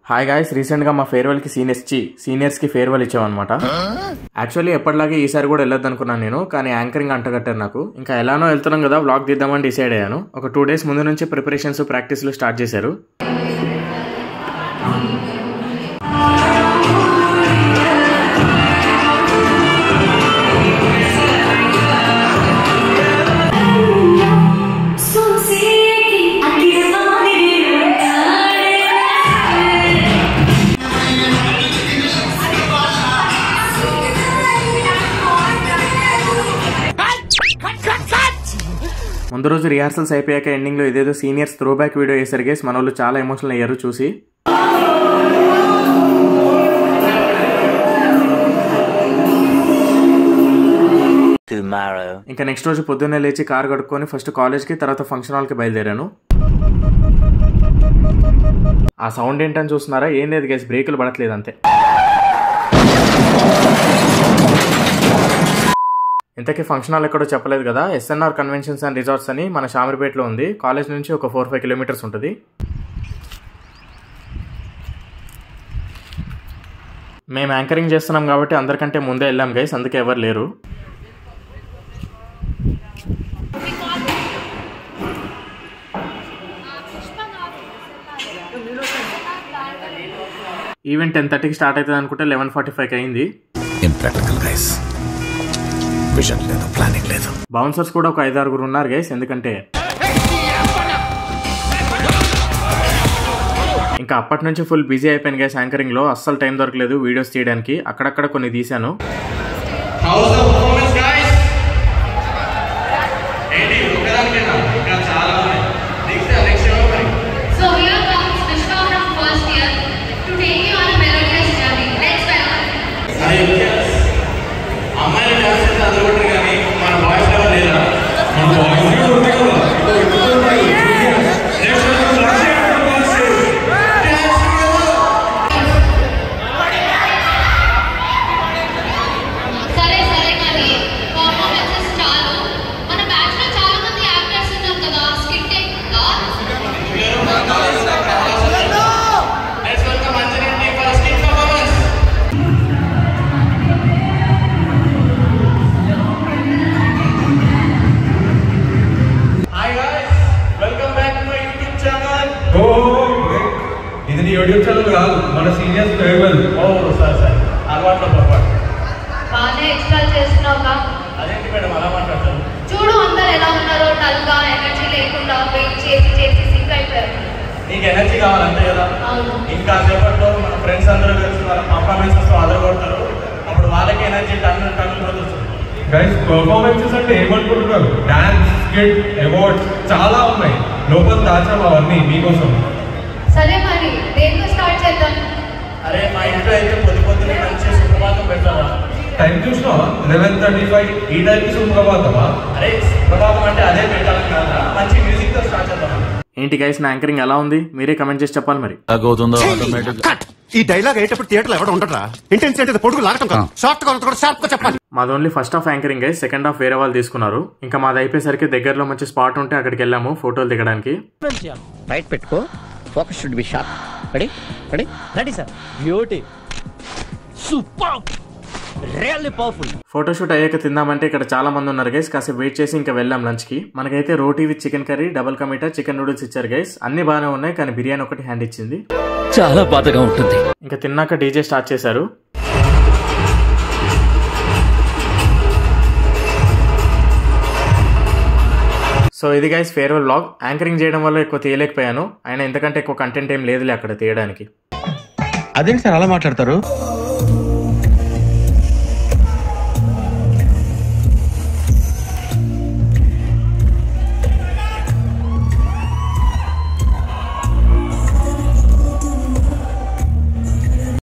Hi guys recent గా మా farewell కి సీనియర్స్ చి సీనియర్స్ కి ఫేర్వెల్ ఇచ్చామన్నమాట యాక్చువల్లీ ఎప్పటిలాగే ఈసారి కూడా వెళ్ళొద్దు అనుకున్నాను నేను కానీ యాంకరింగ్ అంటగట్టారు నాకు ఇంకా ఎలానో వెళ్తున్నాం కదా వ్లాగ్ తీద్దామని డిసైడ్ అయ్యాను ఒక టూ డేస్ ముందు నుంచి ప్రిపరేషన్స్ ప్రాక్టీస్లు స్టార్ట్ చేశారు Susi, aquí ముందు రోజు రిహార్సల్స్ అయిపోయాక ఎండింగ్ లో ఇదేదో సీనియర్స్ త్రో బ్యాక్ వీడియో వేసారు గేస్ మన వాళ్ళు చాలా ఎమోషనల్ అయ్యారు చూసి tomorrow. ఇంకా నెక్స్ట్ రోజు పొద్దున్నే లేచి కార్ కడుక్కొని ఫస్ట్ కాలేజ్కి తర్వాత ఫంక్షన్ హాల్కి బయలుదేరాను ఆ సౌండ్ ఏంటని చూస్తున్నారా ఏం లేదు గేస్ బ్రేకులు పడట్లేదు అంతే ఇంతకీ ఫంక్షన్ హాల్ ఎక్కడో చెప్పలేదు కదా ఎస్ఎన్ఆర్ కన్వెన్షన్స్ అండ్ రిసార్ట్స్ అని మన షామీర్పేటలో ఉంది కాలేజ్ నుంచి ఒక ఫోర్ ఫైవ్ కిలోమీటర్స్ ఉంటుంది మేము యాంకరింగ్ చేస్తున్నాం కాబట్టి అందరికంటే ముందే వెళ్ళాం గైస్ అందుకే ఎవరు లేరు ఈవెంట్ టెన్ థర్టీకి స్టార్ట్ అవుతుంది అనుకుంటే లెవెన్ ఫార్టీ ఫైవ్కి అయింది ఇంప్రాక్టికల్ గైస్ విజన్ లేదు ప్లానింగ్ లేదు బౌన్సర్స్ కూడా ఒక ఐదు ఆరుగురు ఉన్నారు గైస్ ఎందుకంటే ఇంకా అప్పటి నుంచి ఫుల్ బిజీ అయిపోయాను గైస్ యాంకరింగ్ లో అస్సలు టైం దొరకలేదు వీడియోస్ తీయడానికి అక్కడక్కడ కొన్ని తీశాను హౌస్ ఆఫ్ పర్ఫార్మెన్స్ గాయ్స్ ఏంటి ఒక్కదానికేనా ఇంకా చాలా ఉన్నాయి నెక్స్ట్ నెక్స్ట్ ఎవరు మరి So here comes Vishwa from first year to take you on a melodious journey. Let's welcome. అరే yes. అమ్మాయిలు డాన్స్ చేస్తే అందరూ కొట్టరు కానీ మన బాయ్స్ ఎవరు లేదా మన బాయ్స్ కూడా ఉంటాయి కదా నెక్స్ట్ లక్ష్య డాన్స్ సరే సరే కానీ పర్ఫార్మెన్సెస్ చాలు మన బ్యాచ్ లో చాలా మంది యాక్టర్స్ ఉన్నారు కదా స్కిట్ టెక్గా let's welcome Anjani for skit performance hi guys welcome back to my YouTube channel ఓ ఇది నీ యూట్యూబ్ ఛానల్ కాదు మన సీనియర్స్ ఫేర్వెల్ ఓ సార్ సార్ అలవాట్లో పొరపాటు బాగానే ఎక్స్ట్రాల్ చేస్తున్నావుగా అదేంటి మేడం అలా మాట్లాడతారు చూడు అందరు ఎలా ఉన్నారో డల్ గా ఎనర్జీ లేకుండా వెయిట్ చేసి చేసి సింక్ అయిపోయారు నీకు ఎనర్జీ కావాలి అంతే కదా అవును ఇంకా సేపట్లో మన ఫ్రెండ్స్ అందరూ కలిసి వాళ్ళ పర్ఫార్మెన్సెస్ అదరగొడతారు అప్పుడు వాళ్ళకి ఎనర్జీ టన్ను టన్ను వదులుతుంది గైస్ పర్ఫార్మెన్సెస్ అంటే ఏమనుకుంటున్నారు డాన్స్ స్కిట్ అవార్డ్స్ చాలా ఉన్నాయి లోపల దాచాం అవన్నీ మీకోసం సరే మరి దేంతో స్టార్ట్ చేద్దాం అరే మా ఇంట్లో అయితే పొద్దు పొద్దున్నే మంచి సుప్రభాతం పెడతారా టైం చూసినా లెవెన్ థర్టీ ఫైవ్ ఈ టైంకి సుప్రభాతమా అరే సుప్రభాతం అంటే అదే పెట్టాలని కాదా మంచి మ్యూజిక్తో స్టార్ట్ చేద్దాం ఏంటి గైస్ నా యాంకరింగ్ ఎలా ఉంది మీరే కమెంట్ చేసి చెప్పాలి మరి అవుతుందో ఆటోమేటిక్ కట్ ఈ డైలాగ్ అయ్యేటప్పుడు థియేటర్ లో ఎవడ ఉండరా ఇంటెన్స్ అంటే పొడుగు లాగటం కాదు షార్ట్ గా ఉన్నది కూడా షార్ప్ గా చెప్పాలి మాది only first half anchoring guys second half వేరే వాళ్ళు తీసుకున్నారు ఇంకా మాది అయిపోయేసరికి దగ్గరలో మంచి స్పాట్ ఉంటే అక్కడికి వెళ్ళాము ఫోటోలు దిగడానికి రైట్ పెట్టుకో focus should be sharp ready ready ready sir beauty super really powerful photoshoot అయ్యాక తిందామంటే ఇక్కడ చాలా మంది ఉన్నారు గైస్ కాసేపు వెయిట్ చేసి ఇంకా వెళ్ళాం లంచ్ కి మనకైతే roti with chicken curry double కమిటా చికెన్ నూడిల్స్ ఇచ్చారు గైస్ అన్ని బాగానే ఉన్నాయి కానీ బిర్యానీ ఒకటి హ్యాండ్ ఇచ్చింది చాలా బాధగా ఉంటుంది ఇంకా తిన్నాక డీజే స్టార్ట్ చేశారు సో ఇది గైస్ ఫేర్వెల్ వ్లాగ్ యాంకరింగ్ చేయడం వల్ల ఎక్కువ తీయలేకపోయాను అయినా ఇంతకంటే ఎక్కువ కంటెంట్ ఏం లేదులే అక్కడ తీయడానికి అదేంటి సార్ అలా మాట్లాడతారు